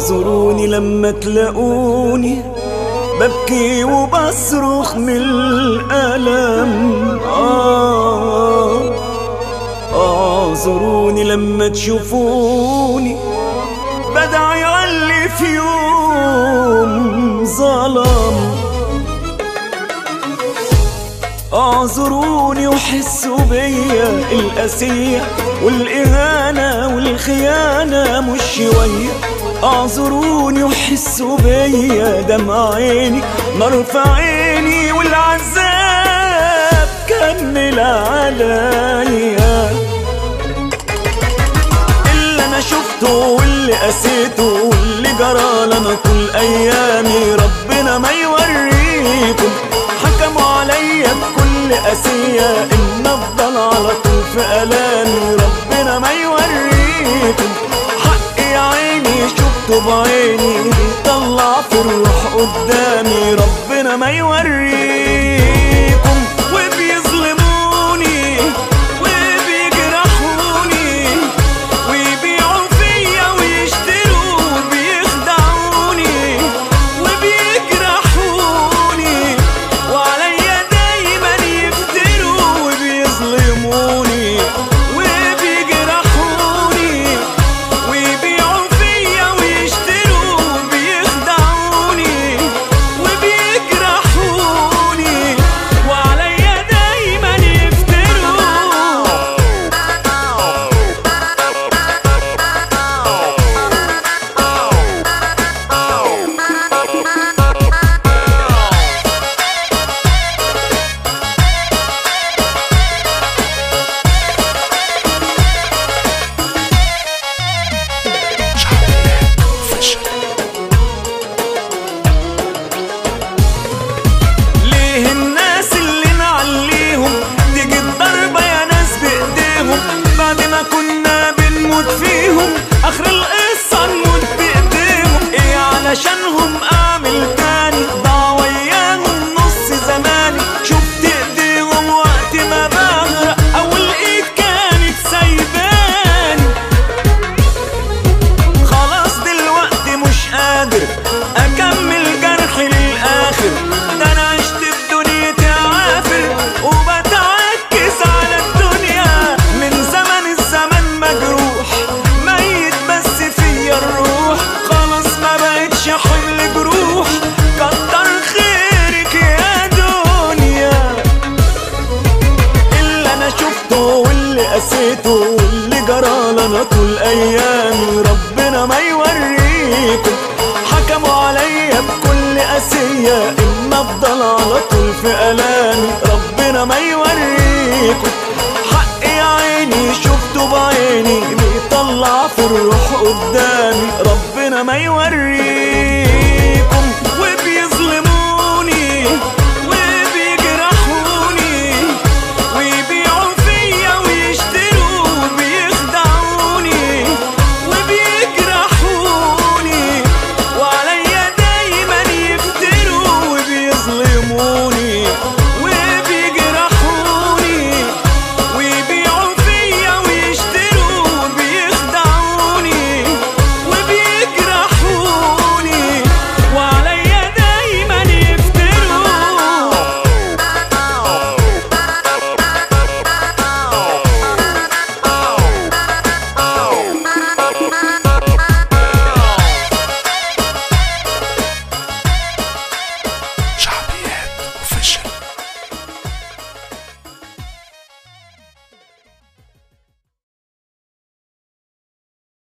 اعذروني لما تلاقوني ببكي وبصرخ من الألم آه اعذروني لما تشوفوني بدعي علي في يوم ظلم اعذروني وحسوا بيا القاسية والإهانة والخيانة مش شوية اعذروني وحسوا بيا دمع عيني نار في عيني والعذاب كمل عليا اللي انا شفته واللي قسيته واللي جرى لنا طول ايامي ربنا ما يوريكم حكموا عليا بكل قاسية ان افضل على طول في الامي ربنا ما يوريكم حقي عيني شفته بعيني بيطلع في الروح قدامي ربنا ما يوريكم وبيظلموني وبيجرحوني ويبيعوا فيا ويشتروا وبيخدعوني وبيجرحوني وعليا دايما يفتروا وبيظلموني وبيجرحوني ويبيعوا فيا ويشتروا وبيخدعوني وبيجرحوني وعليا دايما يفتروا ليه الناس اللي نعليهم تيجي الضربة يا ناس بإيديهم بعد ما كنا بنموت فيهم آخر القصة نموت بإيديهم إيه علشانهم أعمل تاني ضاع وياهم نص زماني شفت إيديهم وقت ما بغرق أول إيد كانت سايباني خلاص دلوقتي مش قادر اكمل جرحي للاخر ده انا عشت في دنيتي عافر وبتعكس على الدنيا من زمن الزمن مجروح ميت بس فيا الروح خلاص ما بقتش حمل جروح كتر خيرك يا دنيا اللي انا شفته واللي قسيته واللي جرى لنا طول ايامي ربنا ما يوريكم حكموا عليا بكل قاسية ان افضل على طول في الامي ربنا ما يوريكم حقي عيني شفته بعيني بيطلع في الروح قدامي ربنا ما يوريكم